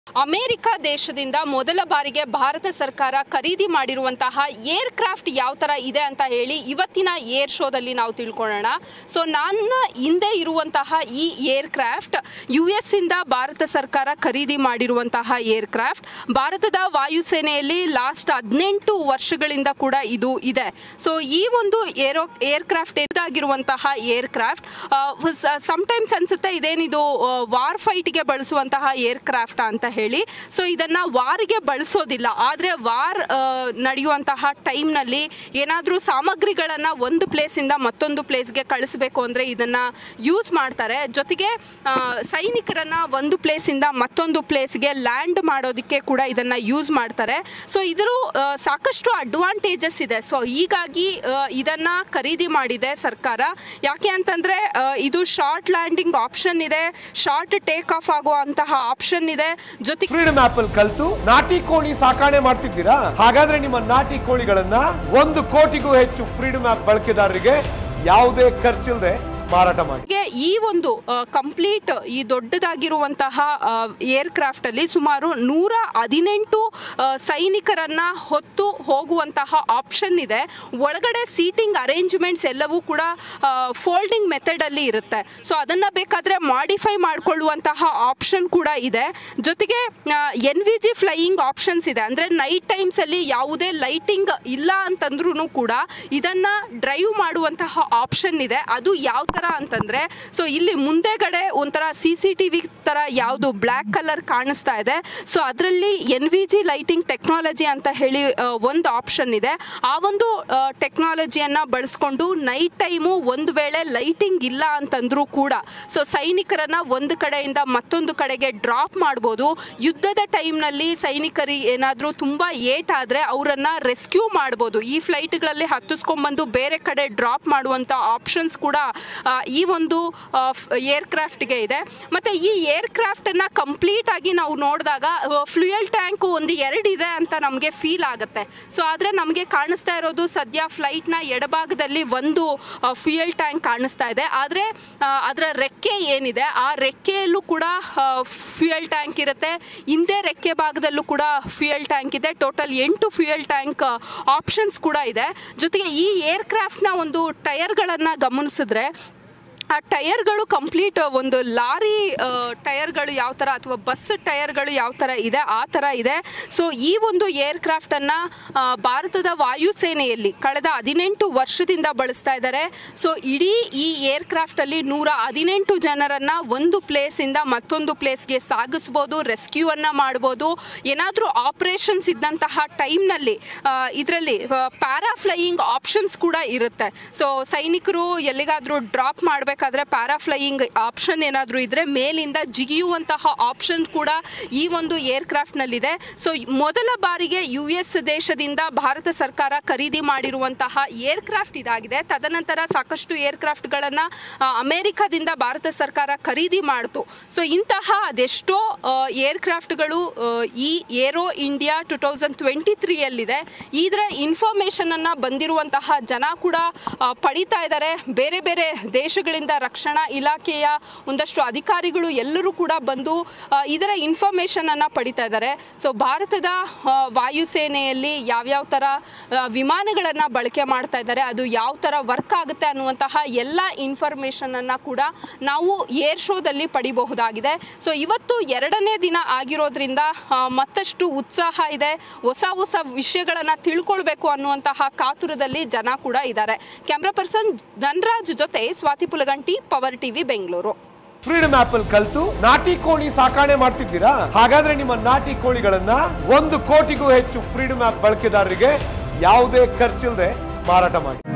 America ದೇಶದಿಂದ ಮೊದಲ ಬಾರಿಗೆ ಭಾರತ ಸರ್ಕಾರ ಖರೀದಿ ಮಾಡಿರುವಂತಹ ಏರ್ ಕ್ರಾಫ್ಟ್ ಯಾವ ತರ ಇದೆ ಅಂತ ಹೇಳಿ ಇವತ್ತಿನ ಏರ್ ಶೋದಲ್ಲಿ ನಾವು ತಿಳ್ಕೊಳ್ಳೋಣ ಸೊ ನನ್ನ ಹಿಂದೆ ಇರುವಂತಹ ಈ ಏರ್ ಕ್ರಾಫ್ಟ್ ಯು ಎಸ್ ಇಂದ ಭಾರತ ಸರ್ಕಾರ ಖರೀದಿ ಮಾಡಿರುವಂತಹ ಏರ್ ಕ್ರಾಫ್ಟ್ ಭಾರತದ ವಾಯುಸೇನೆಯಲ್ಲಿ ಲಾಸ್ಟ್ ಹದಿನೆಂಟು ವರ್ಷಗಳಿಂದ ಕೂಡ ಇದು ಇದೆ ಸೊ ಈ ಒಂದು ಏರೋ ಏರ್ ಕ್ರಾಫ್ಟ್ ಎದಾಗಿರುವಂತಹ ಏರ್ ಕ್ರಾಫ್ಟ್ ಸಮ್ಟೈಮ್ಸ್ ಅನ್ಸುತ್ತೆ ಇದೇನಿದು ವಾರ್ ಫೈಟ್ಗೆ ಬಳಸುವಂತಹ ಏರ್ ಕ್ರಾಫ್ಟ್ ಅಂತ ಹೇಳಿ ಸೊ ಇದನ್ನ ವಾರ್ಗೆ ಬಳಸೋದಿಲ್ಲ ಆದ್ರೆ ವಾರ್ ನಡೆಯುವಂತಹ ಟೈಮ್ನಲ್ಲಿ ಏನಾದರೂ ಸಾಮಗ್ರಿಗಳನ್ನ ಒಂದು ಪ್ಲೇಸಿಂದ ಮತ್ತೊಂದು ಪ್ಲೇಸ್ಗೆ ಕಳಿಸ್ಬೇಕು ಅಂದ್ರೆ ಇದನ್ನ ಯೂಸ್ ಮಾಡ್ತಾರೆ ಜೊತೆಗೆ ಆ, ಸೈನಿಕರನ್ನ ಒಂದು ಪ್ಲೇಸಿಂದ ಮತ್ತೊಂದು ಪ್ಲೇಸ್ಗೆ ಲ್ಯಾಂಡ್ ಮಾಡೋದಕ್ಕೆ ಕೂಡ ಇದನ್ನ ಯೂಸ್ ಮಾಡ್ತಾರೆ ಸೊ ಇದ್ರ ಆ, ಸಾಕಷ್ಟು ಅಡ್ವಾಂಟೇಜಸ್ ಇದೆ ಸೊ ಹೀಗಾಗಿ ಆ, ಇದನ್ನ ಖರೀದಿ ಮಾಡಿದೆ ಸರ್ಕಾರ ಯಾಕೆ ಅಂತಂದ್ರೆ ಆ, ಇದು ಶಾರ್ಟ್ ಲ್ಯಾಂಡಿಂಗ್ ಆಪ್ಷನ್ ಇದೆ ಶಾರ್ಟ್ ಟೇಕ್ ಆಫ್ ಆಗುವಂತಹ ಆಪ್ಷನ್ ಇದೆ ಜೊತೆಗೆ ಫ್ರೀಡಮ್ ಆಪ್ ಅಲ್ಲಿ ಕಲ್ತು ನಾಟಿ ಕೋಳಿ ಸಾಕಾಣೆ ಮಾಡ್ತಿದ್ದೀರಾ ಹಾಗಾದ್ರೆ ನಿಮ್ಮ ನಾಟಿ ಕೋಳಿಗಳನ್ನ ಒಂದು ಕೋಟಿಗೂ ಹೆಚ್ಚು ಫ್ರೀಡಮ್ ಆಪ್ ಬಳಕೆದಾರರಿಗೆ ಯಾವುದೇ ಖರ್ಚಿಲ್ಲದೆ ಮಾರಾಟ ಮಾಡಿ ಗೆ ಈ ಒಂದು ಕಂಪ್ಲೀಟ್ ಈ ದೊಡ್ಡದಾಗಿರುವಂತಹ ಏರ್ ಕ್ರಾಫ್ಟ್ ಅಲ್ಲಿ ಸುಮಾರು ನೂರ ಹದಿನೆಂಟು ಆ, ಸೈನಿಕರನ್ನ ಹೊತ್ತು ಹೋಗುವಂತಹ ಆಪ್ಷನ್ ಇದೆ ಒಳಗಡೆ ಸೀಟಿಂಗ್ ಅರೇಂಜ್ಮೆಂಟ್ಸ್ ಎಲ್ಲವೂ ಕೂಡ ಫೋಲ್ಡಿಂಗ್ ಮೆಥಡ್ ಅಲ್ಲಿ ಇರುತ್ತೆ ಸೊ ಅದನ್ನ ಬೇಕಾದ್ರೆ ಮಾಡಿಫೈ ಮಾಡಿಕೊಳ್ಳುವಂತಹ ಆಪ್ಷನ್ ಕೂಡ ಇದೆ ಜೊತೆಗೆ N V G flying options ಇದೆ ಅಂದ್ರೆ ನೈಟ್ ಟೈಮ್ಸ್ ಅಲ್ಲಿ ಯಾವುದೇ ಲೈಟಿಂಗ್ ಇಲ್ಲ ಅಂತಂದ್ರೂ ಕೂಡ ಇದನ್ನ ಡ್ರೈವ್ ಮಾಡುವಂತಹ ಆಪ್ಷನ್ ಇದೆ ಅದು ಯಾವ ತರ ಅಂತಂದ್ರೆ ಸೊ ಇಲ್ಲಿ ಮುಂದೆಗಡೆ ಒಂಥರ ಸಿ ಸಿ ಟಿ ವಿ ತರ ಯಾವುದು ಬ್ಲ್ಯಾಕ್ ಕಲರ್ ಕಾಣಿಸ್ತಾ ಇದೆ ಸೊ ಅದರಲ್ಲಿ N V G lighting technology ಅಂತ ಹೇಳಿ ಆ, ಒಂದು ಆಪ್ಷನ್ ಇದೆ ಆ ಒಂದು ಟೆಕ್ನಾಲಜಿಯನ್ನ ಬಳಸ್ಕೊಂಡು ನೈಟ್ ಟೈಮು ಒಂದು ವೇಳೆ ಲೈಟಿಂಗ್ ಇಲ್ಲ ಅಂತಂದ್ರೂ ಕೂಡ ಸೊ ಸೈನಿಕರನ್ನ ಒಂದು ಕಡೆಯಿಂದ ಮತ್ತೊಂದು ಕಡೆಗೆ ಡ್ರಾಪ್ ಮಾಡ್ಬೋದು ಯುದ್ಧದ ಟೈಮ್ನಲ್ಲಿ ಸೈನಿಕರಿಗೆ ಏನಾದರೂ ತುಂಬ ಏಟ್ ಆದರೆ ಅವರನ್ನ ರೆಸ್ಕ್ಯೂ ಮಾಡ್ಬೋದು ಈ ಫ್ಲೈಟ್ಗಳಲ್ಲಿ ಹತ್ತಿಸ್ಕೊಂಡ್ಬಂದು ಬೇರೆ ಕಡೆ ಡ್ರಾಪ್ ಮಾಡುವಂಥ ಆಪ್ಷನ್ಸ್ ಕೂಡ ಆ, ಈ ಒಂದು ಏರ್ ಕ್ರಾಫ್ಟ್ಗೆ ಇದೆ ಮತ್ತೆ ಈ ಏರ್ ಕ್ರಾಫ್ಟನ್ನು ಕಂಪ್ಲೀಟ್ ಆಗಿ ನಾವು ನೋಡಿದಾಗ ಫ್ಲೂಯಲ್ ಟ್ಯಾಂಕ್ ಒಂದು ಎರಡು ಇದೆ ಅಂತ ನಮಗೆ ಫೀಲ್ ಆಗುತ್ತೆ ಸೊ ಆದರೆ ನಮಗೆ ಕಾಣಿಸ್ತಾ ಇರೋದು ಸದ್ಯ ಫ್ಲೈಟ್ನ ಎಡಭಾಗದಲ್ಲಿ ಒಂದು ಫ್ಯೂಯಲ್ ಟ್ಯಾಂಕ್ ಕಾಣಿಸ್ತಾ ಇದೆ ಆದರೆ ಅದರ ರೆಕ್ಕೆ ಏನಿದೆ ಆ ರೆಕ್ಕೆಯಲ್ಲೂ ಕೂಡ ಫ್ಯೂಯಲ್ ಟ್ಯಾಂಕ್ ಇರುತ್ತೆ ಹಿಂದೆ ರೆಕ್ಕೆ ಭಾಗದಲ್ಲೂ ಕೂಡ ಫ್ಯೂಯಲ್ ಟ್ಯಾಂಕ್ ಇದೆ ಟೋಟಲ್ ಎಂಟು ಫ್ಯೂಯಲ್ ಟ್ಯಾಂಕ್ ಆಪ್ಷನ್ಸ್ ಕೂಡ ಇದೆ ಜೊತೆಗೆ ಈ ಏರ್ ಕ್ರಾಫ್ಟ್ನ ಒಂದು ಟೈರ್ಗಳನ್ನು ಗಮನಿಸಿದ್ರೆ ಆ ಟೈರ್ಗಳು ಕಂಪ್ಲೀಟ್ ಒಂದು ಲಾರಿ ಆ, ಟೈರ್ಗಳು ಯಾವ ಥರ ಅಥವಾ ಬಸ್ ಟೈರ್ಗಳು ಯಾವ ಥರ ಇದೆ ಆ ಥರ ಇದೆ ಸೊ ಈ ಒಂದು ಏರ್ ಕ್ರಾಫ್ಟನ್ನು ಭಾರತದ ವಾಯುಸೇನೆಯಲ್ಲಿ ಕಳೆದ ಹದಿನೆಂಟು ವರ್ಷದಿಂದ ಬಳಸ್ತಾ ಇದ್ದಾರೆ ಸೊ ಇಡೀ ಈ ಏರ್ ಕ್ರಾಫ್ಟಲ್ಲಿ ನೂರ ಹದಿನೆಂಟು ಜನರನ್ನ ಒಂದು ಪ್ಲೇಸಿಂದ ಮತ್ತೊಂದು ಪ್ಲೇಸ್ಗೆ ಸಾಗಿಸ್ಬೋದು ರೆಸ್ಕ್ಯೂವನ್ನು ಮಾಡ್ಬೋದು ಏನಾದರೂ ಆಪರೇಷನ್ಸ್ ಇದ್ದಂತಹ ಟೈಮ್ನಲ್ಲಿ ಇದರಲ್ಲಿ ಪ್ಯಾರಾ ಫ್ಲೈಯಿಂಗ್ ಆಪ್ಷನ್ಸ್ ಕೂಡ ಇರುತ್ತೆ ಸೊ ಸೈನಿಕರು ಎಲ್ಲಿಗಾದರೂ ಡ್ರಾಪ್ ಮಾಡಬೇಕಾದ್ರೆ ಪ್ಯಾರಾ ಫ್ಲೈಯಿಂಗ್ ಆಪ್ಷನ್ ಏನಾದರೂ ಇದ್ರೆ ಮೇಲಿಂದ ಜಿಗಿಯುವಂತಹ ಆಪ್ಷನ್ ಕೂಡ ಈ ಒಂದು ಏರ್ ಕ್ರಾಫ್ಟ್ನಲ್ಲಿದೆ ಸೊ ಮೊದಲ ಬಾರಿಗೆ ಯು ಎಸ್ ದೇಶದಿಂದ ಭಾರತ ಸರ್ಕಾರ ಖರೀದಿ ಮಾಡಿರುವಂತಹ ಏರ್ ಕ್ರಾಫ್ಟ್ ಇದಾಗಿದೆ ತದನಂತರ ಸಾಕಷ್ಟು ಏರ್ ಕ್ರಾಫ್ಟ್ಗಳನ್ನು ಅಮೆರಿಕದಿಂದ ಭಾರತ ಸರ್ಕಾರ ಖರೀದಿ ಮಾಡಿತು ಸೊ ಇಂತಹ ಅದೆಷ್ಟೋ ಏರ್ ಕ್ರಾಫ್ಟ್ಗಳು ಈ aero India two thousand twenty ತ್ರೀಯಲ್ಲಿದೆ ಇದರ ಇನ್ಫಾರ್ಮೇಷನ್ ಅನ್ನ ಬಂದಿರುವಂತಹ ಜನ ಕೂಡ ಆ, ಪಡಿತಾ ಇದ್ದಾರೆ ಬೇರೆ ಬೇರೆ ದೇಶಗಳಿಂದ ರಕ್ಷಣಾ ಇಲಾಖೆಯ ಒಂದಷ್ಟು ಅಧಿಕಾರಿಗಳು ಎಲ್ಲರೂ ಕೂಡ ಬಂದು ಆ, ಇದರ ಇನ್ಫಾರ್ಮೇಷನ್ ಅನ್ನ ಪಡಿತಾ ಇದ್ದಾರೆ ಸೊ ಭಾರತದ ಆ, ವಾಯುಸೇನೆಯಲ್ಲಿ ಯಾವ್ಯಾವ ಥರ ವಿಮಾನಗಳನ್ನು ಬಳಕೆ ಮಾಡ್ತಾ ಇದ್ದಾರೆ ಅದು ಯಾವ ಥರ ವರ್ಕ್ ಆಗುತ್ತೆ ಅನ್ನುವಂತಹ ಎಲ್ಲ ಇನ್ಫಾರ್ಮೇಷನ್ ಅನ್ನ ಕೂಡ ನಾವು ಏರ್ ಶೋದಲ್ಲಿ ಪಡಿಬಹುದಾಗಿದೆ ಸೊ ಇವತ್ತು ಎರಡನೇ ದಿನ ಆಗಿರೋದ್ರಿಂದ ಆ, ಮತ್ತಷ್ಟು ಉತ್ಸಾಹ ಇದೆ ಹೊಸ ಹೊಸ ವಿಷಯಗಳನ್ನ ತಿಳ್ಕೊಳ್ಬೇಕು ಅನ್ನುವಂತಹ ಕಾತುರದಲ್ಲಿ ಜನ ಕೂಡ ಇದ್ದಾರೆ ಕ್ಯಾಮ್ರಾ ಪರ್ಸನ್ ಧನ್ರಾಜ್ ಜೊತೆ Swathi Pulaganti power TV Bengaluru freedom app ಅಲ್ಲಿ ಕಲ್ತು ನಾಟಿ ಕೋಳಿ ಸಾಕಾಣೆ ಮಾಡ್ತಿದ್ದೀರಾ ಹಾಗಾದ್ರೆ ನಿಮ್ಮ ನಾಟಿ ಕೋಳಿಗಳನ್ನ ಒಂದು ಕೋಟಿಗೂ ಹೆಚ್ಚು ಫ್ರೀಡಮ್ ಆಪ್ ಬಳಕೆದಾರರಿಗೆ ಯಾವುದೇ ಖರ್ಚಿಲ್ಲದೆ ಮಾರಾಟ ಮಾಡಿ